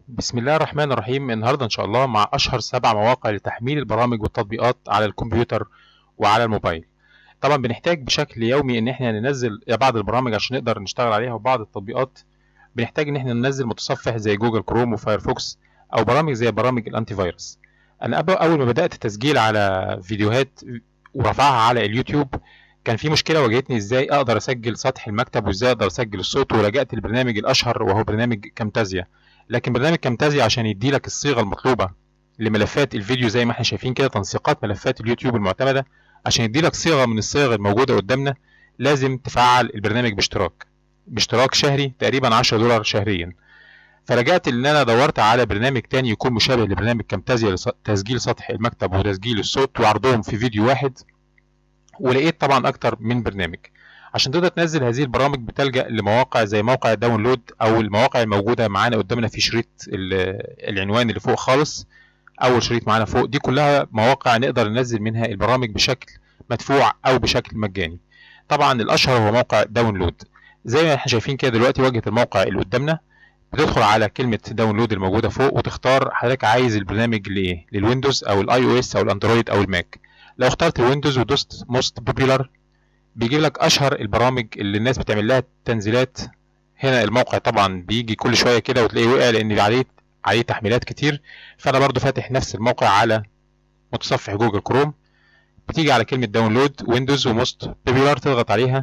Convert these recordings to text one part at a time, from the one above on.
بسم الله الرحمن الرحيم النهارده ان شاء الله مع اشهر سبع مواقع لتحميل البرامج والتطبيقات على الكمبيوتر وعلى الموبايل طبعا بنحتاج بشكل يومي ان احنا ننزل بعض البرامج عشان نقدر نشتغل عليها وبعض التطبيقات بنحتاج ان احنا ننزل متصفح زي جوجل كروم وفايرفوكس او برامج زي برامج الانتي فيروس انا أب- اول ما بدات تسجيل على فيديوهات ورفعها على اليوتيوب كان في مشكله واجهتني ازاي اقدر اسجل سطح المكتب وازاي اقدر اسجل الصوت ولجأت للبرنامج الاشهر وهو برنامج كامتازيا لكن برنامج كامتازيا عشان يديلك الصيغه المطلوبه لملفات الفيديو زي ما احنا شايفين كده تنسيقات ملفات اليوتيوب المعتمده عشان يديلك صيغه من الصيغ الموجوده قدامنا لازم تفعل البرنامج باشتراك باشتراك شهري تقريبا 10 دولار شهريا فلجأت ان انا دورت على برنامج تاني يكون مشابه لبرنامج كامتازيا لتسجيل سطح المكتب وتسجيل الصوت وعرضهم في فيديو واحد ولقيت طبعا اكتر من برنامج عشان تقدر تنزل هذه البرامج بتلجأ لمواقع زي موقع داونلود او المواقع الموجوده معانا قدامنا في شريط ال- العنوان اللي فوق خالص اول شريط معانا فوق دي كلها مواقع نقدر ننزل منها البرامج بشكل مدفوع او بشكل مجاني طبعا الاشهر هو موقع داونلود زي ما احنا شايفين كده دلوقتي واجهه الموقع اللي قدامنا بتدخل على كلمه داونلود الموجوده فوق وتختار حضرتك عايز البرنامج لايه للويندوز او الاي او اس او الاندرويد او الماك لو اخترت الويندوز ودوست موست بوبيلر بيجيب لك اشهر البرامج اللي الناس بتعمل لها تنزيلات هنا الموقع طبعا بيجي كل شويه كده وتلاقيه وقع لان عليه عليه تحميلات كتير فانا برضو فاتح نفس الموقع على متصفح جوجل كروم بتيجي على كلمه داونلود ويندوز وموست بوبيلر تضغط عليها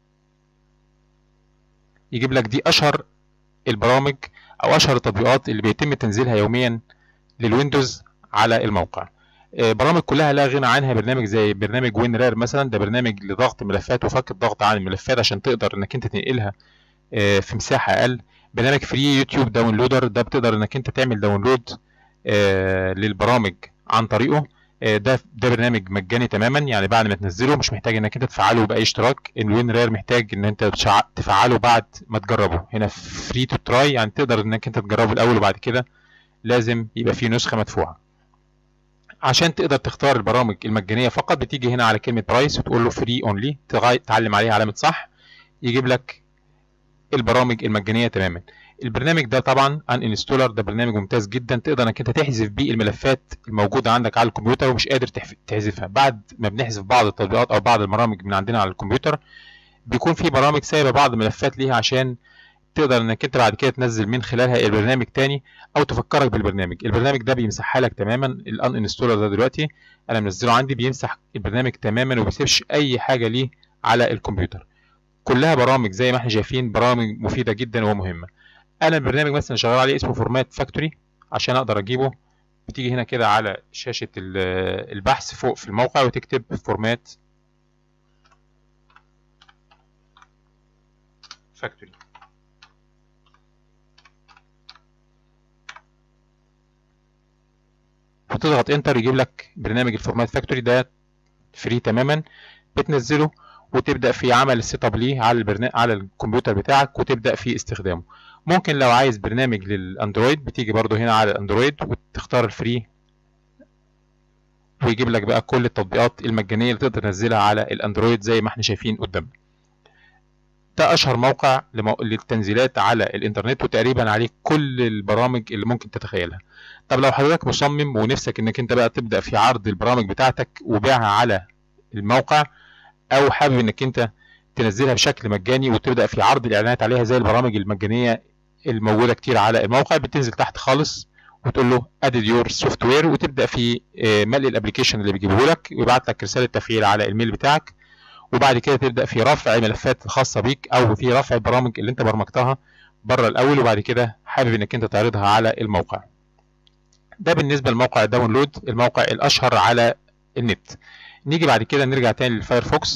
يجيب لك دي اشهر البرامج او اشهر التطبيقات اللي بيتم تنزيلها يوميا للويندوز على الموقع آه، برامج كلها لا غنى عنها برنامج زي برنامج وين رير مثلا ده برنامج لضغط ملفات وفك الضغط عن الملفات عشان تقدر انك انت تنقلها آه، في مساحه اقل برنامج فري يوتيوب داونلودر ده بتقدر انك انت تعمل داونلود آه، للبرامج عن طريقه آه، ده ده برنامج مجاني تماما يعني بعد ما تنزله مش محتاج انك انت تفعله باي اشتراك الوين رير محتاج ان انت تشع- تفعله بعد ما تجربه هنا فري تو تراي يعني تقدر انك انت تجربه الاول وبعد كده لازم يبقى فيه نسخه مدفوعه عشان تقدر تختار البرامج المجانيه فقط بتيجي هنا على كلمه برايس وتقول له فري اونلي تعلم عليها علامه صح يجيب لك البرامج المجانيه تماما البرنامج ده طبعا ان انستولر ده برنامج ممتاز جدا تقدر انك انت تحذف بيه الملفات الموجوده عندك على الكمبيوتر ومش قادر تحف- تحذفها بعد ما بنحذف بعض التطبيقات او بعض البرامج من عندنا على الكمبيوتر بيكون في برامج سايبه بعض الملفات ليها عشان تقدر انك انت بعد كده تنزل من خلالها البرنامج تاني او تفكرك بالبرنامج البرنامج ده بيمسحها لك تماما الان انستولر ده دلوقتي انا منزله عندي بيمسح البرنامج تماما وما بيسيبش اي حاجه ليه على الكمبيوتر كلها برامج زي ما احنا شايفين برامج مفيده جدا ومهمه انا البرنامج مثلا شغال عليه اسمه فورمات فاكتوري عشان اقدر اجيبه بتيجي هنا كده على شاشه ال- البحث فوق في الموقع وتكتب فورمات فاكتوري وتضغط انتر يجيب لك برنامج الفورمات فاكتوري ده فري تماما بتنزله وتبدا في عمل السيت اب ليه على البرنامج على الكمبيوتر بتاعك وتبدا في استخدامه ممكن لو عايز برنامج للاندرويد بتيجي برضو هنا على الاندرويد وتختار الفري ويجيب لك بقى كل التطبيقات المجانيه اللي تقدر تنزلها على الاندرويد زي ما احنا شايفين قدامنا ده اشهر موقع لمو... للتنزيلات على الانترنت وتقريبا عليه كل البرامج اللي ممكن تتخيلها طب لو حضرتك مصمم ونفسك انك انت بقى تبدا في عرض البرامج بتاعتك وبيعها على الموقع او حابب انك انت تنزلها بشكل مجاني وتبدا في عرض الاعلانات عليها زي البرامج المجانيه الموجوده كتير على الموقع بتنزل تحت خالص وتقول له ادد يور سوفت وير وتبدا في آه، ملء الابلكيشن اللي بيجيبه لك ويبعت لك رساله تفعيل على الميل بتاعك وبعد كده تبدا في رفع الملفات الخاصه بيك او في رفع البرامج اللي انت برمجتها بره الاول وبعد كده حابب انك انت تعرضها على الموقع ده بالنسبه لموقع داونلود الموقع الاشهر على النت نيجي بعد كده نرجع تاني للفايرفوكس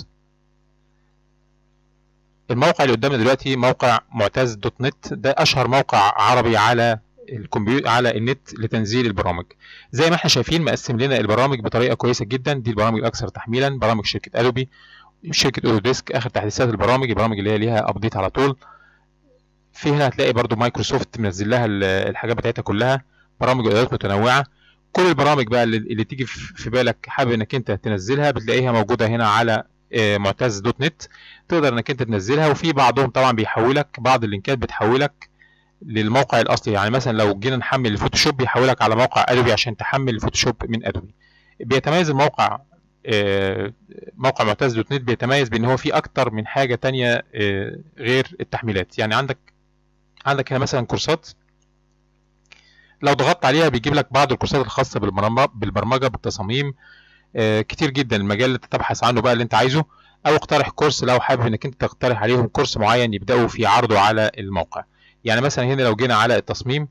الموقع اللي قدامنا دلوقتي موقع معتز دوت نت ده اشهر موقع عربي على الكمبيوتر على النت لتنزيل البرامج زي ما احنا شايفين مقسم لنا البرامج بطريقه كويسه جدا دي البرامج الاكثر تحميلا برامج شركه ادوبي شركه اودو ديسك اخر تحديثات البرامج البرامج اللي هي ليها ابديت على طول في هنا هتلاقي برضو مايكروسوفت منزل لها ال- الحاجات بتاعتها كلها برامج واعدادات متنوعه كل البرامج بقى اللي, اللي تيجي في في بالك حابب انك انت تنزلها بتلاقيها موجوده هنا على آه، معتز دوت نت تقدر انك انت تنزلها وفي بعضهم طبعا بيحولك بعض اللينكات بتحولك للموقع الاصلي يعني مثلا لو جينا نحمل الفوتوشوب بيحولك على موقع ادوبي عشان تحمل الفوتوشوب من ادوبي بيتميز الموقع آه، موقع معتز دوت نت بيتميز بان هو فيه اكتر من حاجه تانية آه، غير التحميلات يعني عندك عندك هنا مثلا كورسات لو ضغطت عليها بيجيب لك بعض الكورسات الخاصه بالبرمجه بالبرمجه بالتصاميم آه، كتير جدا المجال اللي تبحث عنه بقى اللي انت عايزه او اقترح كورس لو حابب انك انت تقترح عليهم كورس معين يبداوا في عرضه على الموقع يعني مثلا هنا لو جينا على التصميم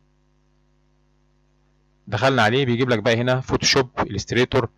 دخلنا عليه بيجيب لك بقى هنا فوتوشوب الستريتور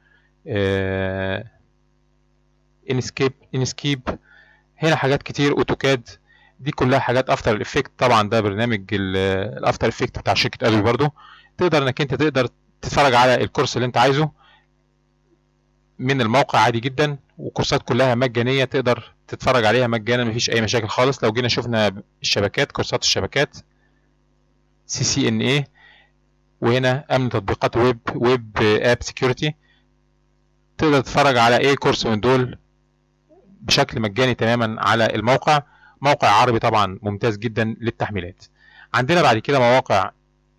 انسكيب انسكيب هنا حاجات كتير اوتوكاد دي كلها حاجات افتر افكت طبعا ده برنامج الافتر افكت بتاع شركه ادوبي برضو تقدر انك انت تقدر تتفرج على الكورس اللي انت عايزه من الموقع عادي جدا وكورسات كلها مجانيه تقدر تتفرج عليها مجانا مفيش اي مشاكل خالص لو جينا شفنا الشبكات كورسات الشبكات سي سي ان اي وهنا امن تطبيقات ويب ويب اب سكيورتي تقدر تتفرج على اي كورس من دول بشكل مجاني تماما على الموقع موقع عربي طبعا ممتاز جدا للتحميلات عندنا بعد كده مواقع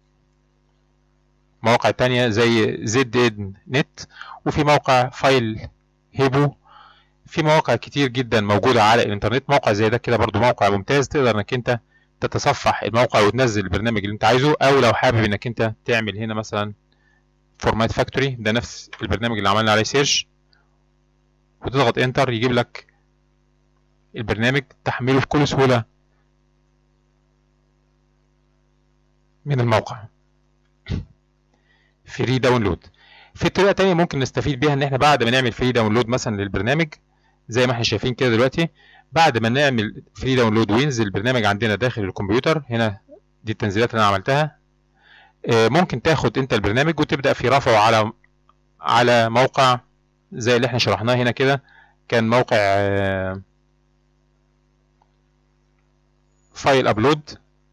مواقع تانية زي زد اد نت وفي موقع فايل هيبو في مواقع كتير جدا موجودة على الانترنت موقع زي ده كده برضو موقع ممتاز تقدر انك انت تتصفح الموقع وتنزل البرنامج اللي انت عايزه او لو حابب انك انت تعمل هنا مثلا فورمات فاكتوري ده نفس البرنامج اللي عملنا عليه سيرش وتضغط انتر يجيب لك البرنامج تحميله بكل سهولة من الموقع فري داونلود في طريقة تانية ممكن نستفيد بيها ان احنا بعد ما نعمل فري داونلود مثلا للبرنامج زي ما احنا شايفين كده دلوقتي بعد ما نعمل فري داونلود وينزل البرنامج عندنا داخل الكمبيوتر هنا دي التنزيلات اللي انا عملتها ممكن تاخد انت البرنامج وتبدا في رفعه على على موقع زي اللي احنا شرحناه هنا كده كان موقع فايل ابلود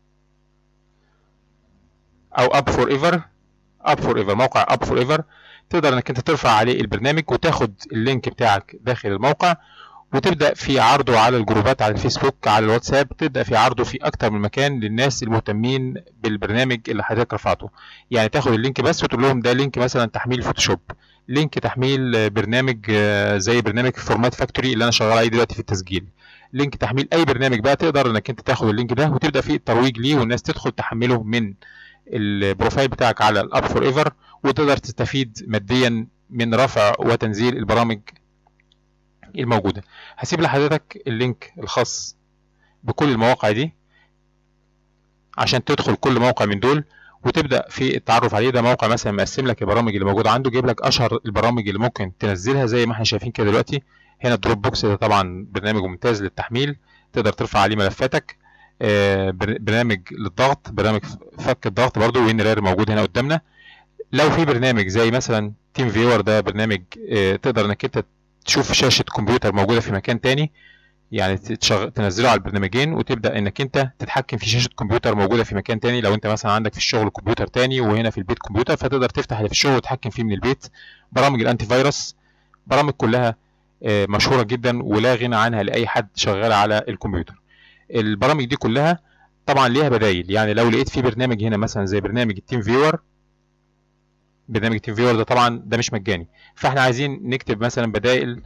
او اب فور ايفر اب فور ايفر موقع اب فور ايفر تقدر انك انت ترفع عليه البرنامج وتاخد اللينك بتاعك داخل الموقع وتبدا في عرضه على الجروبات على الفيسبوك على الواتساب تبدا في عرضه في اكتر من مكان للناس المهتمين بالبرنامج اللي حضرتك رفعته يعني تاخد اللينك بس وتقول لهم ده لينك مثلا تحميل فوتوشوب لينك تحميل برنامج زي برنامج فورمات فاكتوري اللي انا شغال عليه دلوقتي في التسجيل لينك تحميل اي برنامج بقى تقدر انك انت تاخد اللينك ده وتبدا فيه الترويج ليه والناس تدخل تحمله من البروفايل بتاعك على الاب فور ايفر وتقدر تستفيد ماديا من رفع وتنزيل البرامج الموجوده هسيب لحضرتك اللينك الخاص بكل المواقع دي عشان تدخل كل موقع من دول وتبدا في التعرف عليه ده موقع مثلا مقسم لك البرامج اللي موجوده عنده جايب لك اشهر البرامج اللي ممكن تنزلها زي ما احنا شايفين كده دلوقتي هنا الدروب بوكس ده طبعا برنامج ممتاز للتحميل تقدر ترفع عليه ملفاتك آه برنامج للضغط برنامج فك الضغط برضو وين رير موجود هنا قدامنا لو في برنامج زي مثلا تيم فيور ده برنامج آه تقدر انك انت تشوف شاشه كمبيوتر موجوده في مكان تاني يعني تشغل تنزله على البرنامجين وتبدا انك انت تتحكم في شاشه كمبيوتر موجوده في مكان تاني لو انت مثلا عندك في الشغل كمبيوتر تاني وهنا في البيت كمبيوتر فتقدر تفتح اللي في الشغل وتتحكم فيه من البيت برامج الانتي فيروس برامج كلها مشهوره جدا ولا غنى عنها لاي حد شغال على الكمبيوتر البرامج دي كلها طبعا ليها بدايل يعني لو لقيت في برنامج هنا مثلا زي برنامج التيم فيور برنامج التيم فيور ده طبعا ده مش مجاني فاحنا عايزين نكتب مثلا بدائل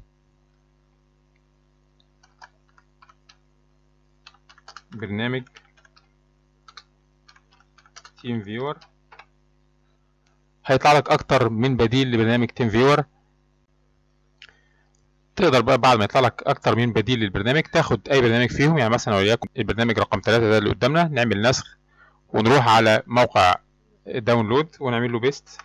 برنامج تيم فيور هيطلع لك اكتر من بديل لبرنامج تيم فيور تقدر بقى بعد ما يطلع لك اكتر من بديل للبرنامج تاخد اي برنامج فيهم يعني مثلا وليكن البرنامج رقم 3 ده اللي قدامنا نعمل نسخ ونروح على موقع داونلود ونعمل له بيست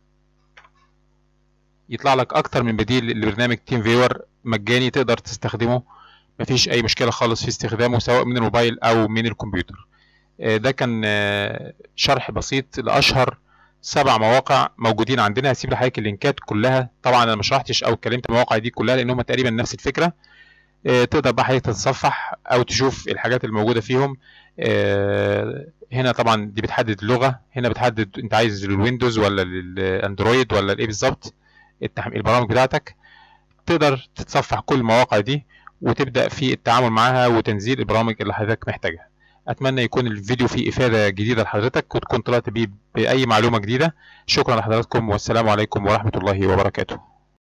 يطلع لك اكتر من بديل لبرنامج تيم فيور مجاني تقدر تستخدمه مفيش اي مشكله خالص في استخدامه سواء من الموبايل او من الكمبيوتر ده كان شرح بسيط لاشهر سبع مواقع موجودين عندنا هسيب لحضرتك اللينكات كلها طبعا انا ما شرحتش او اتكلمت المواقع دي كلها لان هم تقريبا نفس الفكره تقدر بقى حضرتك تتصفح او تشوف الحاجات الموجوده فيهم هنا طبعا دي بتحدد اللغه هنا بتحدد انت عايز للويندوز ولا للاندرويد ولا الايه بالظبط البرامج بتاعتك تقدر تتصفح كل المواقع دي وتبدا في التعامل معاها وتنزيل البرامج اللي حضرتك محتاجها اتمنى يكون الفيديو فيه افاده جديده لحضرتك وتكون طلعت بيه باي معلومه جديده شكرا لحضراتكم والسلام عليكم ورحمه الله وبركاته